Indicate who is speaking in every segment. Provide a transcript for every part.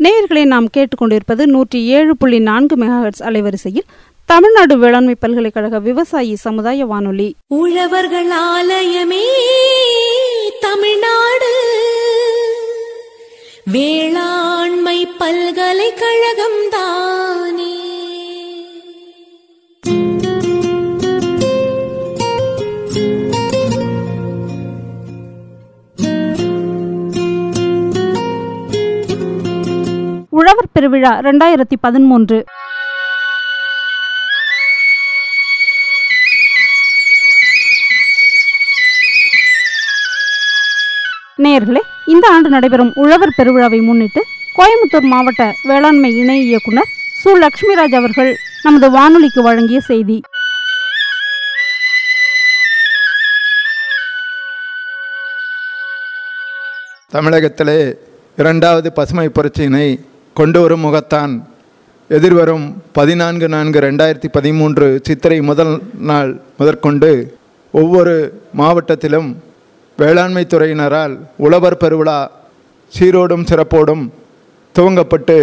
Speaker 1: நேயர்களை நாம் கேட்டுக்கொண்டிருப்பது நூற்றி ஏழு புள்ளி நான்கு மெகாஹெட்ஸ் அலைவரிசையில் தமிழ்நாடு வேளாண்மை பல்கலைக்கழக விவசாயி சமுதாய வானொலி
Speaker 2: உழவர்கள் ஆலயமே தமிழ்நாடு வேளாண்மை பல்கலைக்கழகம் தானே
Speaker 1: உழவர் பெருவிழா இரண்டாயிரத்தி பதிமூன்று நேயர்களே இந்த ஆண்டு நடைபெறும் உழவர் பெருவிழாவை முன்னிட்டு கோயம்புத்தூர் மாவட்ட வேளாண்மை இணை இயக்குனர் சு லட்சுமிராஜ் அவர்கள் நமது வானொலிக்கு வழங்கிய செய்தி
Speaker 3: தமிழகத்திலே இரண்டாவது பசுமை புரட்சியினை கொண்டு வரும் முகத்தான் எதிர்வரும் பதினான்கு நான்கு ரெண்டாயிரத்தி பதிமூன்று சித்திரை முதல் நாள் முதற்கொண்டு ஒவ்வொரு மாவட்டத்திலும் வேளாண்மை துறையினரால் உழவர் பெருவிழா சீரோடும் சிறப்போடும் துவங்கப்பட்டு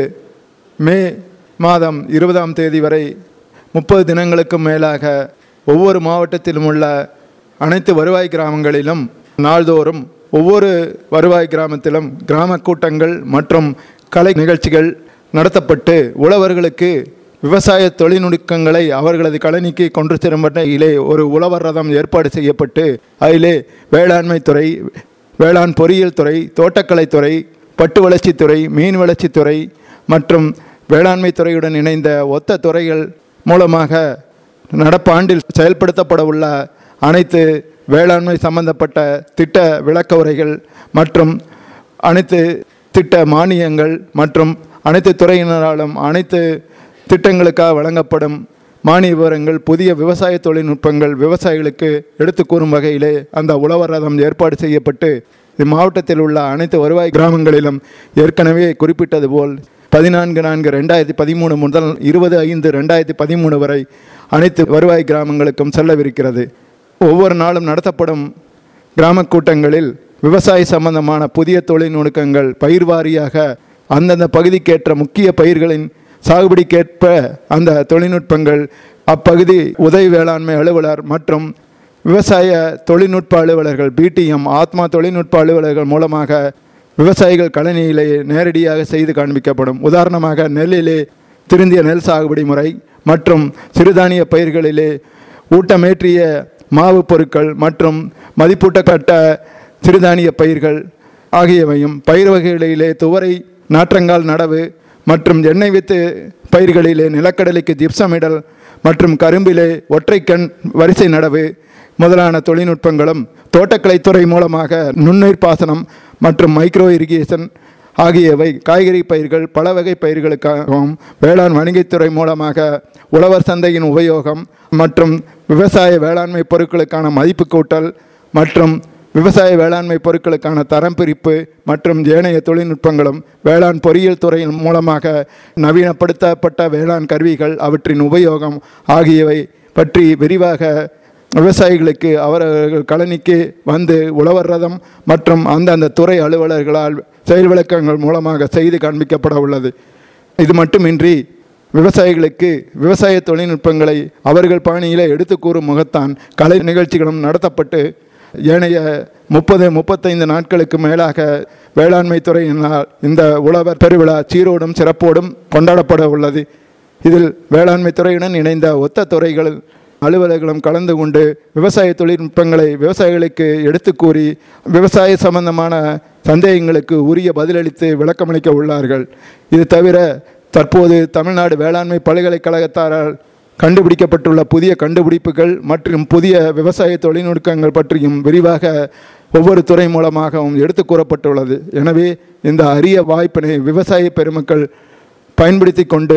Speaker 3: மே மாதம் இருபதாம் தேதி வரை முப்பது தினங்களுக்கும் மேலாக ஒவ்வொரு மாவட்டத்திலும் உள்ள அனைத்து வருவாய் கிராமங்களிலும் நாள்தோறும் ஒவ்வொரு வருவாய் கிராமத்திலும் கிராம கூட்டங்கள் மற்றும் கலை நிகழ்ச்சிகள் நடத்தப்பட்டு உழவர்களுக்கு விவசாய தொழில்நுட்பங்களை அவர்களது கலனிக்கு கொண்டு செல்லும் வகையிலே ஒரு உழவர் ரதம் ஏற்பாடு செய்யப்பட்டு அதிலே வேளாண்மை துறை வேளாண் பொறியியல் துறை தோட்டக்கலைத்துறை பட்டு வளர்ச்சித்துறை மீன் வளர்ச்சித்துறை மற்றும் வேளாண்மை துறையுடன் இணைந்த ஒத்த துறைகள் மூலமாக நடப்பாண்டில் செயல்படுத்தப்பட உள்ள அனைத்து வேளாண்மை சம்பந்தப்பட்ட திட்ட விளக்க உரைகள் மற்றும் அனைத்து திட்ட மானியங்கள் மற்றும் அனைத்து துறையினராலும் அனைத்து திட்டங்களுக்காக வழங்கப்படும் மானிய விவரங்கள் புதிய விவசாய தொழில்நுட்பங்கள் விவசாயிகளுக்கு எடுத்து கூறும் வகையிலே அந்த உழவர் ரதம் ஏற்பாடு செய்யப்பட்டு இம்மாவட்டத்தில் உள்ள அனைத்து வருவாய் கிராமங்களிலும் ஏற்கனவே குறிப்பிட்டது போல் பதினான்கு நான்கு ரெண்டாயிரத்தி பதிமூணு முதல் இருபது ஐந்து ரெண்டாயிரத்தி பதிமூணு வரை அனைத்து வருவாய் கிராமங்களுக்கும் செல்லவிருக்கிறது ஒவ்வொரு நாளும் நடத்தப்படும் கிராம கூட்டங்களில் விவசாய சம்பந்தமான புதிய தொழில்நுட்பங்கள் பயிர் வாரியாக அந்தந்த பகுதிக்கேற்ற முக்கிய பயிர்களின் சாகுபடிக்கேற்ப அந்த தொழில்நுட்பங்கள் அப்பகுதி உதவி வேளாண்மை அலுவலர் மற்றும் விவசாய தொழில்நுட்ப அலுவலர்கள் பிடிஎம் ஆத்மா தொழில்நுட்ப அலுவலர்கள் மூலமாக விவசாயிகள் கழனியிலே நேரடியாக செய்து காண்பிக்கப்படும் உதாரணமாக நெல்லிலே திருந்திய நெல் சாகுபடி முறை மற்றும் சிறுதானிய பயிர்களிலே ஊட்டமேற்றிய மாவு பொருட்கள் மற்றும் மதிப்பூட்டப்பட்ட சிறுதானிய பயிர்கள் ஆகியவையும் பயிர் வகைகளிலே துவரை நாற்றங்கால் நடவு மற்றும் எண்ணெய் வித்து பயிர்களிலே நிலக்கடலைக்கு ஜிப்சமிடல் மற்றும் கரும்பிலே ஒற்றைக்கண் வரிசை நடவு முதலான தொழில்நுட்பங்களும் தோட்டக்கலைத்துறை மூலமாக நுண்ணுயிர் பாசனம் மற்றும் மைக்ரோ இரிகேஷன் ஆகியவை காய்கறி பயிர்கள் பல வகை பயிர்களுக்காகவும் வேளாண் வணிகத்துறை மூலமாக உழவர் சந்தையின் உபயோகம் மற்றும் விவசாய வேளாண்மை பொருட்களுக்கான மதிப்பு கூட்டல் மற்றும் விவசாய வேளாண்மை பொருட்களுக்கான தரம் பிரிப்பு மற்றும் ஏனைய தொழில்நுட்பங்களும் வேளாண் பொறியியல் துறையின் மூலமாக நவீனப்படுத்தப்பட்ட வேளாண் கருவிகள் அவற்றின் உபயோகம் ஆகியவை பற்றி விரிவாக விவசாயிகளுக்கு அவரவர்கள் கழனிக்கு வந்து உழவர் ரதம் மற்றும் அந்தந்த துறை அலுவலர்களால் செயல் விளக்கங்கள் மூலமாக செய்து காண்பிக்கப்பட உள்ளது இது மட்டுமின்றி விவசாயிகளுக்கு விவசாய தொழில்நுட்பங்களை அவர்கள் பாணியிலே எடுத்து கூறும் முகத்தான் கலை நிகழ்ச்சிகளும் நடத்தப்பட்டு ஏனைய முப்பது முப்பத்தைந்து நாட்களுக்கு மேலாக வேளாண்மை துறையினால் இந்த உழவர் பெருவிழா சீரோடும் சிறப்போடும் கொண்டாடப்பட உள்ளது இதில் வேளாண்மை துறையுடன் இணைந்த ஒத்த துறைகள் அலுவலர்களும் கலந்து கொண்டு விவசாய தொழில்நுட்பங்களை விவசாயிகளுக்கு எடுத்து கூறி விவசாய சம்பந்தமான சந்தேகங்களுக்கு உரிய பதிலளித்து விளக்கமளிக்க உள்ளார்கள் இது தவிர தற்போது தமிழ்நாடு வேளாண்மை பல்கலைக்கழகத்தாரால் கண்டுபிடிக்கப்பட்டுள்ள புதிய கண்டுபிடிப்புகள் மற்றும் புதிய விவசாய தொழில்நுட்பங்கள் பற்றியும் விரிவாக ஒவ்வொரு துறை மூலமாகவும் எடுத்து கூறப்பட்டுள்ளது எனவே இந்த அரிய வாய்ப்பினை விவசாய பெருமக்கள் பயன்படுத்தி கொண்டு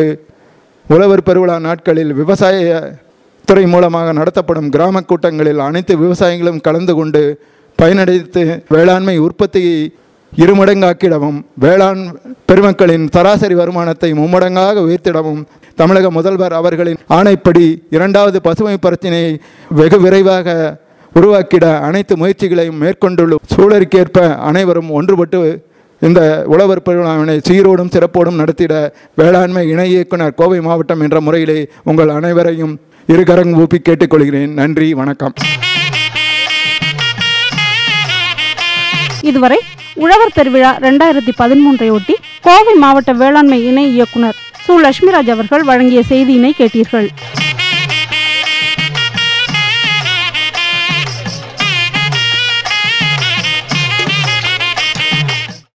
Speaker 3: உழவர் பெருவிழா நாட்களில் விவசாய துறை மூலமாக நடத்தப்படும் கிராம கூட்டங்களில் அனைத்து விவசாயிகளும் கலந்து கொண்டு பயனடைத்து வேளாண்மை உற்பத்தியை இருமடங்காக்கிடவும் வேளாண் பெருமக்களின் சராசரி வருமானத்தை மும்மடங்காக உயர்த்திடவும் தமிழக முதல்வர் அவர்களின் ஆணைப்படி இரண்டாவது பசுமை பிரச்சினையை வெகு விரைவாக உருவாக்கிட அனைத்து முயற்சிகளையும் மேற்கொண்டுள்ள சூழலுக்கேற்ப அனைவரும் ஒன்றுபட்டு இந்த உழவர் பெருவிழாவினை சீரோடும் சிறப்போடும் நடத்திட வேளாண்மை இணை இயக்குனர் கோவை மாவட்டம் என்ற முறையிலே உங்கள் அனைவரையும் இருகரங்கு ஊப்பி கேட்டுக்கொள்கிறேன் நன்றி வணக்கம்
Speaker 1: இதுவரை உழவர் பெருவிழா ரெண்டாயிரத்தி பதிமூன்றை ஒட்டி கோவை மாவட்ட வேளாண்மை இணை இயக்குனர் சு லட்சுமிராஜ் அவர்கள் வழங்கிய செய்தியினை கேட்டீர்கள்